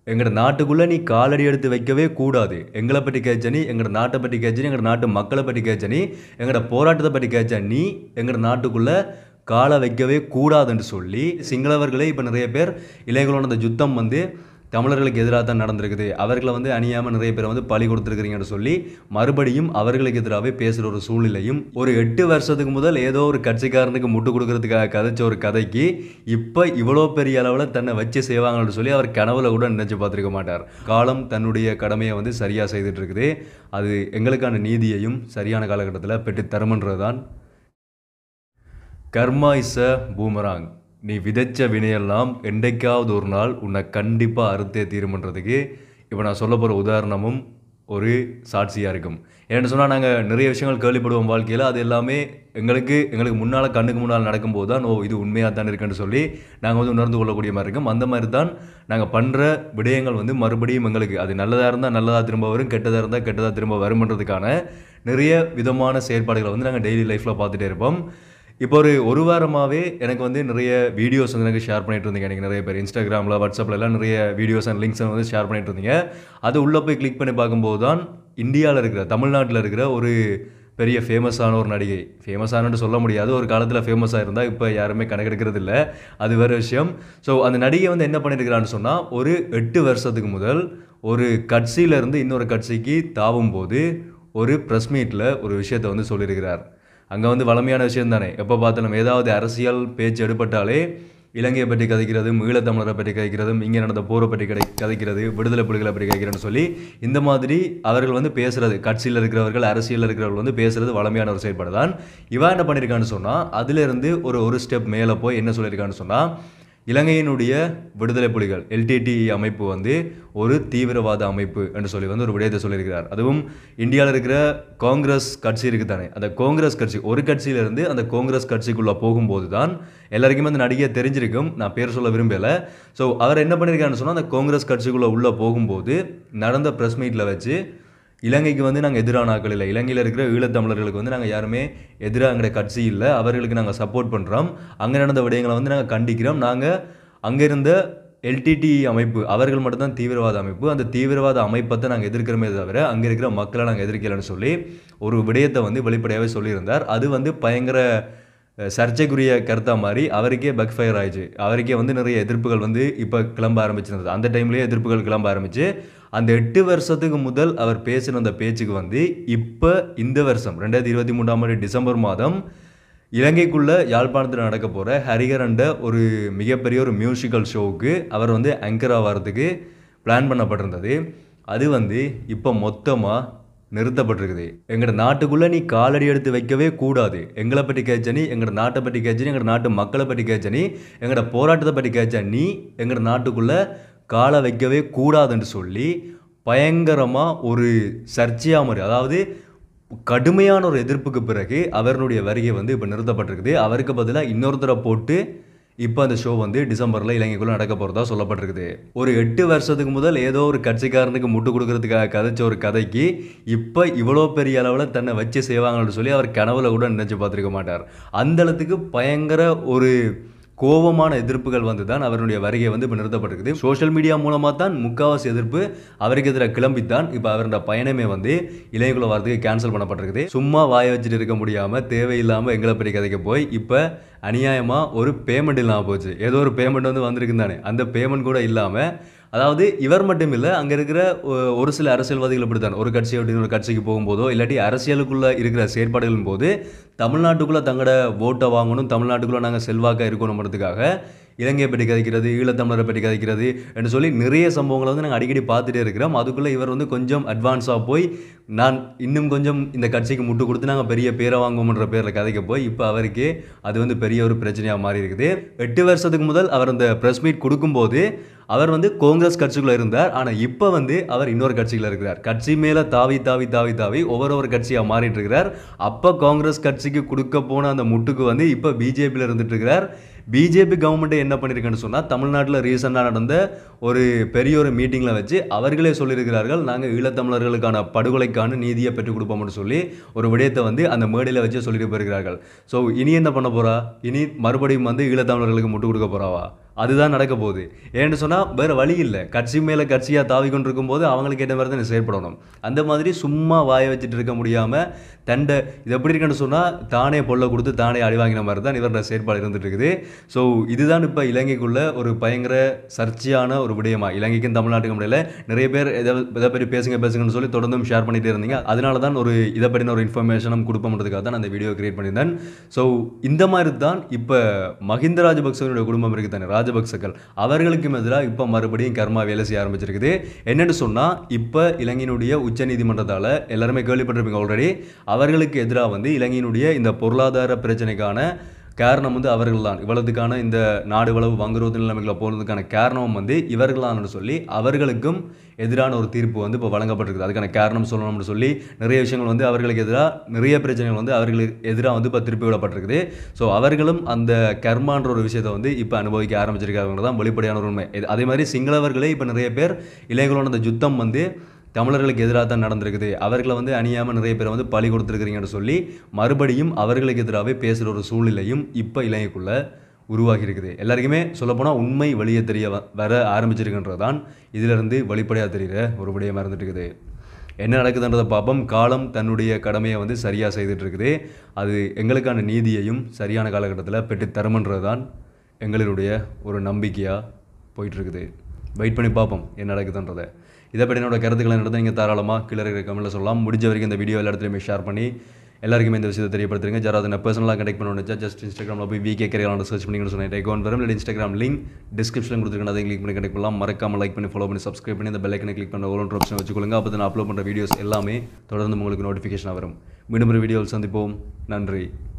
எங்களோட நாட்டுக்குள்ளே நீ காலடி எடுத்து வைக்கவே கூடாது எங்களை பற்றி கேட்ச நீ எங்களோட நாட்டை பற்றி கேட்ச நீ எங்களோட நாட்டு மக்களை பற்றி கேட்ச நீ எங்களோட போராட்டத்தை பற்றி கேட்ச நீ எங்களோட நாட்டுக்குள்ளே காலை வைக்கவே கூடாதுன்னு சொல்லி சிங்களவர்களே இப்போ நிறைய பேர் இளைஞர்களோட அந்த யுத்தம் வந்து தமிழர்களுக்கு எதிராக தான் நடந்திருக்குது அவர்களை வந்து அணியாமல் நிறைய பேர் வந்து பழி கொடுத்துருக்கிறீங்கன்னு சொல்லி மறுபடியும் அவர்களுக்கு எதிராகவே பேசுகிற ஒரு சூழ்நிலையும் ஒரு எட்டு வருஷத்துக்கு முதல் ஏதோ ஒரு கட்சிக்காரனுக்கு முட்டு கொடுக்கறதுக்காக கதைச்ச ஒரு கதைக்கு இப்போ இவ்வளோ பெரிய அளவில் தன்னை வச்சு செய்வாங்கன்னு சொல்லி அவர் கனவுல கூட நினைச்சு பார்த்துருக்க மாட்டார் காலம் தன்னுடைய கடமையை வந்து சரியாக செய்துட்டு இருக்குது அது எங்களுக்கான நீதியையும் சரியான காலகட்டத்தில் பெற்று தருமன்றது தான் கர்மா இஸ் அ பூமராங் நீ விதைச்ச வினையெல்லாம் என்றைக்காவது ஒரு நாள் உன்னை கண்டிப்பாக அறுத்தே தீருமன்றதுக்கு இப்போ நான் சொல்ல போகிற உதாரணமும் ஒரு சாட்சியாக இருக்கும் ஏன்னு சொன்னால் நாங்கள் நிறைய விஷயங்கள் கேள்விப்படுவோம் வாழ்க்கையில் அது எல்லாமே எங்களுக்கு எங்களுக்கு முன்னால் கண்ணுக்கு முன்னால் நடக்கும்போது தான் ஓ இது உண்மையாக தான் இருக்குன்னு சொல்லி நாங்கள் வந்து உணர்ந்து கொள்ளக்கூடிய மாதிரி இருக்கும் அந்த மாதிரி தான் நாங்கள் பண்ணுற விடயங்கள் வந்து மறுபடியும் எங்களுக்கு அது நல்லதாக இருந்தால் நல்லதாக திரும்ப வரும் கெட்டதாக இருந்தால் கெட்டதாக திரும்ப வருமன்றதுக்கான நிறைய விதமான செயற்பாடுகளை வந்து நாங்கள் டெய்லி லைஃப்பில் பார்த்துட்டே இருப்போம் இப்போ ஒரு ஒரு வாரமாகவே எனக்கு வந்து நிறைய வீடியோஸ் வந்து எனக்கு ஷேர் பண்ணிட்டு இருந்தீங்க எனக்கு நிறைய பேர் இன்ஸ்டாகிராமில் வாட்ஸ்அப்பில் எல்லாம் நிறைய வீடியோஸ் அண்ட் லிங்க்ஸ் வந்து ஷேர் பண்ணிட்டு இருந்தீங்க அது உள்ளே போய் கிளிக் பண்ணி பார்க்கும்போது தான் இந்தியாவில் இருக்கிற தமிழ்நாட்டில் இருக்கிற ஒரு பெரிய ஃபேமஸான ஒரு நடிகை ஃபேமஸானு சொல்ல முடியாது ஒரு காலத்தில் ஃபேமஸாக இருந்தால் இப்போ யாருமே கணக்கெடுக்கிறது இல்லை அது வேறு விஷயம் ஸோ அந்த நடிகை வந்து என்ன பண்ணியிருக்கிறான்னு சொன்னால் ஒரு எட்டு வருஷத்துக்கு முதல் ஒரு கட்சியிலேருந்து இன்னொரு கட்சிக்கு தாவும் போது ஒரு ப்ரெஸ் மீட்டில் ஒரு விஷயத்தை வந்து சொல்லியிருக்கிறார் அங்கே வந்து வளமையான விஷயம் தானே எப்போ பார்த்தாலும் ஏதாவது அரசியல் பேச்சு எடுபட்டாலே இலங்கையை பற்றி கதைக்கிறதும் ஈழத்தமிழரை பற்றி கதைக்கிறதும் இங்கே நடந்த போரை பற்றி கடை கதைக்கிறது விடுதலை புலிகளை பற்றி கதைக்கிறேன்னு சொல்லி இந்த மாதிரி அவர்கள் வந்து பேசுறது கட்சியில் இருக்கிறவர்கள் அரசியலில் இருக்கிறவர்கள் வந்து பேசுறது வளமையான ஒரு செயல்பாடு தான் இவன் என்ன பண்ணியிருக்கான்னு சொன்னால் அதிலிருந்து ஒரு ஒரு ஸ்டெப் மேலே போய் என்ன சொல்லியிருக்கான்னு சொன்னால் இலங்கையினுடைய விடுதலை புலிகள் எல்டிடி அமைப்பு வந்து ஒரு தீவிரவாத அமைப்பு என்று சொல்லி வந்து ஒரு விடயத்தை சொல்லியிருக்கிறார் அதுவும் இந்தியாவில் இருக்கிற காங்கிரஸ் கட்சி இருக்குது தானே அந்த காங்கிரஸ் கட்சி ஒரு கட்சியிலிருந்து அந்த காங்கிரஸ் கட்சிக்குள்ளே போகும்போது தான் எல்லாருக்குமே அந்த நடிகை தெரிஞ்சிருக்கும் நான் பேர் சொல்ல விரும்பலை ஸோ அவர் என்ன பண்ணியிருக்காருன்னு சொன்னால் அந்த காங்கிரஸ் கட்சிக்குள்ளே உள்ளே போகும்போது நடந்த ப்ரெஸ் மீட்டில் வச்சு இலங்கைக்கு வந்து நாங்கள் எதிரான ஆட்கள் இல்லை இலங்கையில் இருக்கிற ஈழத்தமிழர்களுக்கு வந்து நாங்கள் யாருமே எதிராக எங்களுடைய கட்சி இல்லை அவர்களுக்கு நாங்கள் சப்போர்ட் பண்ணுறோம் அங்கே நடந்த விடயங்களை வந்து நாங்கள் கண்டிக்கிறோம் நாங்கள் அங்கே இருந்த எல்டிடி அமைப்பு அவர்கள் மட்டும்தான் தீவிரவாத அமைப்பு அந்த தீவிரவாத அமைப்பை நாங்கள் எதிர்க்கிறோமே தவிர அங்கே இருக்கிற மக்களை நாங்கள் எதிர்க்கலைன்னு சொல்லி ஒரு விடயத்தை வந்து வெளிப்படையாகவே சொல்லியிருந்தார் அது வந்து பயங்கர அஹ், சர்ச்சைக்குரிய கருத்தா மாதிரி அவருக்கே பக்ஃபயர் ஆயிடுச்சு அவருக்கே வந்து நிறைய எதிர்ப்புகள் வந்து இப்போ கிளம்ப ஆரம்பிச்சிருந்தது அந்த டைம்லேயே எதிர்ப்புகள் கிளம்ப ஆரம்பிச்சு அந்த எட்டு வருஷத்துக்கு முதல் அவர் பேசின அந்த பேச்சுக்கு வந்து இப்போ இந்த வருஷம் ரெண்டாயிரத்தி இருபத்தி மூன்றாம் ஆண்டு டிசம்பர் மாதம் இலங்கைக்குள்ள யாழ்ப்பாணத்தில் நடக்க போகிற ஹரிகரண்ட ஒரு மிகப்பெரிய ஒரு மியூசிக்கல் ஷோவுக்கு அவர் வந்து ஆங்கர் ஆகிறதுக்கு பிளான் பண்ணப்பட்டிருந்தது அது வந்து இப்போ மொத்தமாக நிறுத்தப்பட்டிருக்குது எங்களோட நாட்டுக்குள்ளே நீ காலடி எடுத்து வைக்கவே கூடாது எங்களை பற்றி கேட்ச நீ எங்களோட நாட்டை பற்றி கேட்ச நீ எங்களோட நாட்டு மக்களை பற்றி கேட்ச நீ எங்களோட போராட்டத்தை பற்றி கேட்ச நீ எங்களோட நாட்டுக்குள்ளே காலை வைக்கவே கூடாதுன்னு சொல்லி பயங்கரமாக ஒரு சர்ச்சையாக மாதிரி அதாவது கடுமையான ஒரு எதிர்ப்புக்கு பிறகு அவருடைய வருகை வந்து இப்போ நிறுத்தப்பட்டிருக்குது அவருக்கு பதிலாக இன்னொருத்தரை போட்டு இப்போ அந்த ஷோ வந்து டிசம்பரில் இலங்கைக்குள்ளே நடக்க போகிறதா சொல்லப்பட்டிருக்குது ஒரு எட்டு வருஷத்துக்கு முதல் ஏதோ ஒரு கட்சிக்காரனுக்கு முட்டு கொடுக்கறதுக்காக கதைச்ச ஒரு கதைக்கு இப்போ இவ்வளோ பெரிய அளவில் தன்னை வச்சு செய்வாங்கன்னு சொல்லி அவர் கனவுல கூட நினைச்சு பார்த்துருக்க மாட்டார் அந்த அளவுக்கு பயங்கர ஒரு கோபமான எதிர்ப்புகள் வந்து தான் அவருடைய வருகை வந்து இப்போ நிறுத்தப்பட்டிருக்குது சோஷியல் மீடியா மூலமாக தான் முக்காவாசி எதிர்ப்பு அவருக்கு எதிராக கிளம்பித்தான் இப்போ அவருடைய பயணமே வந்து இளையகுல வரதுக்கு கேன்சல் பண்ணப்பட்டிருக்குது சும்மா வாய வச்சுட்டு இருக்க முடியாமல் தேவையில்லாமல் எங்களை பற்றி கதைக்க போய் இப்போ அநியாயமாக ஒரு பேமெண்ட் இல்லாமல் போச்சு ஏதோ ஒரு பேமெண்ட் வந்து வந்திருக்கு தானே அந்த பேமெண்ட் கூட இல்லாமல் அதாவது இவர் மட்டும் இல்லை அங்கே இருக்கிற ஒ- ஒரு சில அரசியல்வாதிகள் இப்படித்தான் ஒரு கட்சியை விட்டு இன்னொரு கட்சிக்கு போகும்போதோ இல்லாட்டி அரசியலுக்குள்ளே இருக்கிற செயற்பாடுகளின் போது தமிழ்நாட்டுக்குள்ளே தங்களோட ஓட்டை வாங்கணும் தமிழ்நாட்டுக்குள்ளே நாங்கள் செல்வாக்காக இருக்கணும்ன்றதுக்காக இலங்கையை பற்றி கதைக்கிறது ஈழத்தமிழரை பற்றி கதைக்கிறது என்று சொல்லி நிறைய சம்பவங்களை வந்து நாங்கள் அடிக்கடி பார்த்துட்டே இருக்கிறோம் அதுக்குள்ளே இவர் வந்து கொஞ்சம் அட்வான்ஸாக போய் நான் இன்னும் கொஞ்சம் இந்த கட்சிக்கு முட்டு கொடுத்து நாங்கள் பெரிய பேரை வாங்குவோம்ன்ற பேரில் கதைக்க போய் இப்போ அவருக்கே அது வந்து பெரிய ஒரு பிரச்சனையாக மாறி இருக்குது எட்டு வருஷத்துக்கு முதல் அவர் அந்த ப்ரெஸ் மீட் கொடுக்கும்போது அவர் வந்து காங்கிரஸ் கட்சிக்குள்ள இருந்தார் ஆனால் இப்போ வந்து அவர் இன்னொரு கட்சியில் இருக்கிறார் கட்சி மேலே தாவி தாவி தாவி தாவி ஒவ்வொரு ஒரு கட்சியாக மாறிட்டு இருக்கிறார் அப்போ காங்கிரஸ் கட்சிக்கு கொடுக்க போன அந்த முட்டுக்கு வந்து இப்போ பிஜேபியில் இருந்துட்டு இருக்கிறார் பிஜேபி கவர்மெண்ட் என்ன பண்ணியிருக்குன்னு சொன்னால் தமிழ்நாட்டில் ரீசெண்டாக நடந்த ஒரு பெரிய ஒரு மீட்டிங்கில் வச்சு அவர்களே சொல்லியிருக்கிறார்கள் நாங்கள் ஈழத்தமிழர்களுக்கான படுகொலைக்கான நீதியை பெற்றுக் கொடுப்போம்னு சொல்லி ஒரு விடயத்தை வந்து அந்த மேடையில் வச்சு சொல்லிட்டு போயிருக்கிறார்கள் ஸோ இனி என்ன பண்ண போறா இனி மறுபடியும் வந்து ஈழத்தமிழர்களுக்கு முட்டு கொடுக்க போறாவா அதுதான் நடக்க போகுது ஏன்னு சொன்னால் வேறு வழி இல்லை கட்சி மேலே கட்சியாக தாவி கொண்டு இருக்கும்போது அவங்களுக்கு ஏற்ற மாதிரி தான் செயற்படணும் அந்த மாதிரி சும்மா வாயை வச்சுட்டு இருக்க முடியாமல் தண்டை இது எப்படி இருக்குன்னு சொன்னால் தானே பொல்ல கொடுத்து தானே அடி வாங்கின மாதிரி தான் இவரோட செயற்பாடு இருந்துட்டு இருக்குது ஸோ இதுதான் இப்போ இலங்கைக்குள்ள ஒரு பயங்கர சர்ச்சையான ஒரு விடயமா இலங்கைக்கும் தமிழ்நாட்டுக்கும் இடையில நிறைய பேர் எதை எதை பற்றி பேசுங்க பேசுங்கன்னு சொல்லி தொடர்ந்தும் ஷேர் பண்ணிட்டே இருந்தீங்க அதனால தான் ஒரு இதை பற்றின ஒரு இன்ஃபர்மேஷனும் கொடுப்போம்ன்றதுக்காக தான் அந்த வீடியோ கிரியேட் பண்ணியிருந்தேன் ஸோ இந்த மாதிரி தான் இப்போ மஹிந்த ராஜபக்சவனுடைய குடும்பம் இருக்குது தானே ராஜபக்சக்கள் அவர்களுக்கும் எதிராக இப்போ மறுபடியும் கர்மா வேலை செய்ய ஆரம்பிச்சிருக்குது என்னன்னு சொன்னால் இப்போ இலங்கையினுடைய உச்ச நீதிமன்றத்தால் எல்லாருமே கேள்விப்பட்டிருப்பீங்க ஆல்ரெடி அவர்களுக்கு எதிராக வந்து இலங்கையினுடைய இந்த பொருளாதார பிரச்சனைக்கான காரணம் வந்து அவர்கள் தான் இவ்வளவுக்கான இந்த நாடு இவ்வளவு வங்குரோத்து நிலைமைகளை போனதுக்கான காரணம் வந்து இவர்களான்னு சொல்லி அவர்களுக்கும் எதிரான ஒரு தீர்ப்பு வந்து இப்போ வழங்கப்பட்டிருக்குது அதுக்கான காரணம் சொல்லணும்னு சொல்லி நிறைய விஷயங்கள் வந்து அவர்களுக்கு எதிராக நிறைய பிரச்சனைகள் வந்து அவர்களுக்கு எதிராக வந்து இப்போ திருப்பி விடப்பட்டிருக்குது ஸோ அவர்களும் அந்த கர்மான்ற ஒரு விஷயத்தை வந்து இப்போ அனுபவிக்க ஆரம்பிச்சிருக்காங்க தான் வெளிப்படையான ஒரு உண்மை இது- அதே மாதிரி சிங்களவர்களே இப்போ நிறைய பேர் இளைஞர்களோட அந்த யுத்தம் வந்து தமிழர்களுக்கு எதிராக தான் நடந்திருக்குது அவர்களை வந்து அணியாமல் நிறைய பேர் வந்து பழி கொடுத்துருக்குறீங்கன்னு சொல்லி மறுபடியும் அவர்களுக்கு எதிராகவே பேசுகிற ஒரு சூழ்நிலையும் இப்போ இலங்கைக்குள்ளே உருவாகி இருக்குது எல்லாருக்குமே சொல்லப்போனால் உண்மை வெளியே தெரிய வ- வர ஆரம்பிச்சிருக்குன்றது தான் இதிலிருந்து வெளிப்படையாக தெரிகிற ஒரு விடயமாக இருந்துட்டு இருக்குது என்ன நடக்குதுன்றதை பார்ப்போம் காலம் தன்னுடைய கடமையை வந்து சரியாக செய்துட்டு இருக்குது அது எங்களுக்கான நீதியையும் சரியான காலகட்டத்தில் பெற்று தருமன்றது தான் எங்களுடைய ஒரு நம்பிக்கையாக போயிட்டுருக்குது வெயிட் பண்ணி பார்ப்போம் என்ன நடக்குதுன்றதை இதை பற்றி என்னோட கருத்துக்களை நடந்து நீங்கள் தாராளமாக கீழே இருக்கிற கமெண்ட்டில் சொல்லலாம் முடிஞ்ச வரைக்கும் இந்த வீடியோ எல்லா இடத்துலையுமே ஷேர் பண்ணி எல்லாருக்குமே இந்த விஷயத்தை தெரியப்படுத்துங்க யாராவது என்ன பர்சனலாக கனெக்ட் பண்ண நினச்சா ஜஸ்ட் இன்ஸ்டாகிராமில் போய் வீக்கே கரையாளர் சர்ச் பண்ணிங்கன்னு சொன்னேன் டேக் வரும் இல்லை இன்ஸ்டாகிராம் லிங்க் டிஸ்கிரிப்ஷன் கொடுத்துருக்கேன் அதை கிளிக் பண்ணி கனெக்ட் பண்ணலாம் மறக்காம லைக் பண்ணி ஃபாலோ பண்ணி சப்ஸ்கிரைப் பண்ணி இந்த பெல்லைக்கனை கிளிக் பண்ண ஓலன் ஆப்ஷன் வச்சுக்கொள்ளுங்க அப்போ நான் அப்லோட் பண்ணுற வீடியோஸ் எல்லாமே தொடர்ந்து உங்களுக்கு நோட்டிஃபிகேஷன் வரும் மீண்டும் ஒரு வீடியோவில் சந்திப்போம் நன்றி